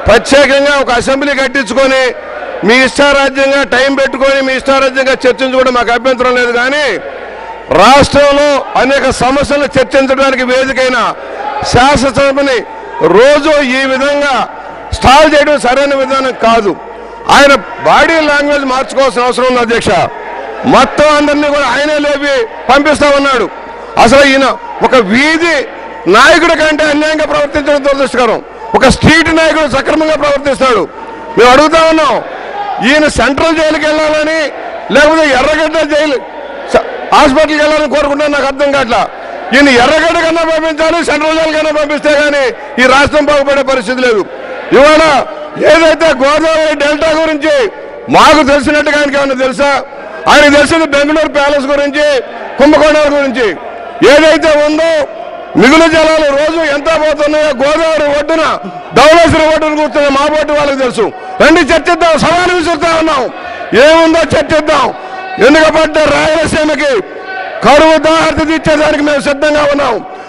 ప్రత్యేకంగా ఒక అసెంబ్లీ కట్టించుకొని మీ ఇష్టారాజ్యంగా టైం పెట్టుకొని మీ ఇష్టారాజ్యంగా చర్చించుకోవడం మాకు అభ్యంతరం లేదు కానీ రాష్ట్రంలో అనేక సమస్యలు చర్చించడానికి వేదికైన శాసనసభని రోజు ఈ విధంగా స్టాల్ చేయడం సరైన విధానం కాదు ఆయన బాడీ లాంగ్వేజ్ మార్చుకోవాల్సిన అవసరం ఉంది అధ్యక్ష మొత్తం అందరినీ కూడా ఆయనే లేపి పంపిస్తా ఉన్నాడు అసలు ఈయన ఒక వీధి నాయకుడి కంటే అన్యాయంగా ప్రవర్తించడం దురదృష్టకరం ఒక స్ట్రీట్ నాయకుడు సక్రమంగా ప్రవర్తిస్తాడు మేము అడుగుతా ఉన్నాం ఈయన సెంట్రల్ జైలుకి వెళ్ళాలని లేకపోతే ఎర్రగడ్డ జైలు స- హాస్పిటల్కి వెళ్ళాలని కోరుకుంటాను నాకు అర్థం కావట్లా ఈయన ఎర్రగడ్డ కన్నా పంపించాలి సెంట్రల్ జైలు కన్నా పంపిస్తే కానీ ఈ రాష్ట్రం బాగుపడే పరిస్థితి లేదు ఇవాళ ఏదైతే గోదావరి డెల్టా గురించి మాకు తెలిసినట్టుగా ఆయనకి ఏమన్నా తెలుసా ఆయన తెలిసింది బెంగళూరు ప్యాలెస్ గురించి కుంభకోణాల గురించి ఏదైతే ఉందో మిగులు జలాలు రోజు ఎంత పోతున్నాయో గోదావరి ఒడ్డున ధవళేశ్వరం ఒడ్డున కూర్చున్న మా బోటు వాళ్ళకి తెలుసు రండి చర్చిద్దాం సవాలు విసురుతా ఉన్నాం ఏముందో చర్చిద్దాం ఎందుకంటే రాయలసీమకి కరువు దాహత తీర్చేదానికి మేము సిద్ధంగా ఉన్నాం